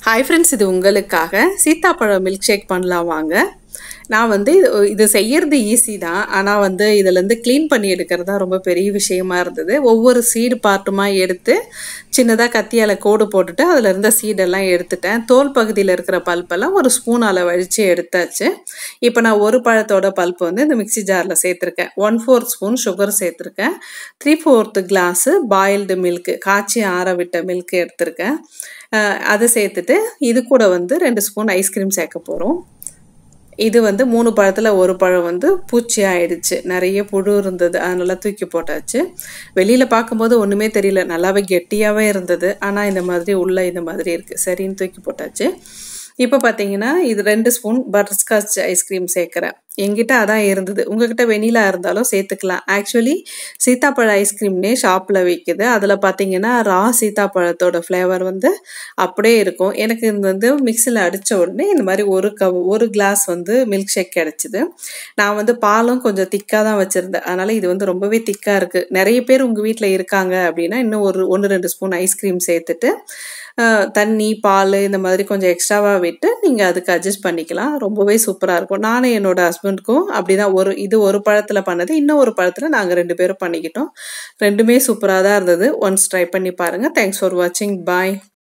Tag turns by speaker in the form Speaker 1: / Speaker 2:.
Speaker 1: hi friends இது உங்களுக்காக சீத்தாப்பழம் milk shake பண்ணலாம் வாங்க நான் வந்து இது- இது செய்யறது ஈஸி தான் ஆனால் வந்து இதுலேருந்து க்ளீன் பண்ணி எடுக்கிறது தான் ரொம்ப பெரிய விஷயமா இருந்தது ஒவ்வொரு சீடு பார்ட்டுமா எடுத்து சின்னதாக கத்தியால் கோடு போட்டுட்டு அதில் இருந்த சீடெல்லாம் எடுத்துட்டேன் தோல் பகுதியில் இருக்கிற பல்பெல்லாம் ஒரு ஸ்பூனால் வழித்து எடுத்தாச்சு இப்போ நான் ஒரு பழத்தோட பல்ப் வந்து இந்த மிக்ஸி ஜாரில் சேர்த்துருக்கேன் ஒன் ஃபோர்த் ஸ்பூன் சுகர் சேர்த்துருக்கேன் three fourth glass boiled milk காய்ச்சி ஆற விட்ட மில்க் எடுத்திருக்கேன் அஹ் அதை சேர்த்துட்டு இது கூட வந்து ரெண்டு ஸ்பூன் ஐஸ்கிரீம் சேர்க்க போகிறோம் இது வந்து மூணு பழத்தில் ஒரு பழம் வந்து பூச்சி ஆயிடுச்சு நிறைய புழு இருந்தது அதனால தூக்கி போட்டாச்சு வெளியில் பார்க்கும்போது ஒன்றுமே தெரியல நல்லாவே கெட்டியாகவே இருந்தது ஆனால் இந்த மாதிரி உள்ள இந்த மாதிரி இருக்குது சரின்னு தூக்கி போட்டாச்சு இப்போ பார்த்தீங்கன்னா இது ரெண்டு ஸ்பூன் பட்டர்ஸ்காட்ச் ஐஸ்கிரீம் சேர்க்குறேன் என்கிட்ட அதான் இருந்தது உங்ககிட்ட வெனிலா இருந்தாலும் சேர்த்துக்கலாம் ஆக்சுவலி சீத்தாப்பழ ஐஸ்கிரீம்னே ஷாப்பில் விற்குது அதில் பார்த்தீங்கன்னா ரா சீத்தாப்பழத்தோட ஃப்ளேவர் வந்து அப்படியே இருக்கும் எனக்கு இது வந்து மிக்சியில் அடித்த உடனே இந்த மாதிரி ஒரு கப் ஒரு கிளாஸ் வந்து மில்க் ஷேக் கிடச்சிது நான் வந்து பாலும் கொஞ்சம் திக்காக தான் வச்சுருந்தேன் அதனால் இது வந்து ரொம்பவே திக்காக இருக்குது நிறைய பேர் உங்கள் வீட்டில் இருக்காங்க அப்படின்னா இன்னும் ஒரு ஒன்று ரெண்டு ஸ்பூன் ஐஸ்கிரீம் சேர்த்துட்டு அஹ், தண்ணி பால் இந்த மாதிரி கொஞ்சம் எக்ஸ்ட்ராவாக விட்டு நீங்கள் அதுக்கு அட்ஜஸ்ட் பண்ணிக்கலாம் ரொம்பவே சூப்பராக இருக்கும் நானும் என்னோட ஹஸ்பண்டுக்கும் அப்படி தான் ஒரு இது ஒரு பழத்தில் பண்ணது இன்னும் ஒரு பழத்தில் நாங்கள் ரெண்டு பேரும் பண்ணிக்கிட்டோம் ரெண்டுமே சூப்பராக தான் இருந்தது ஒன்ஸ் ட்ரை பண்ணி பாருங்கள் தேங்க்ஸ் ஃபார் வாட்சிங் பாய்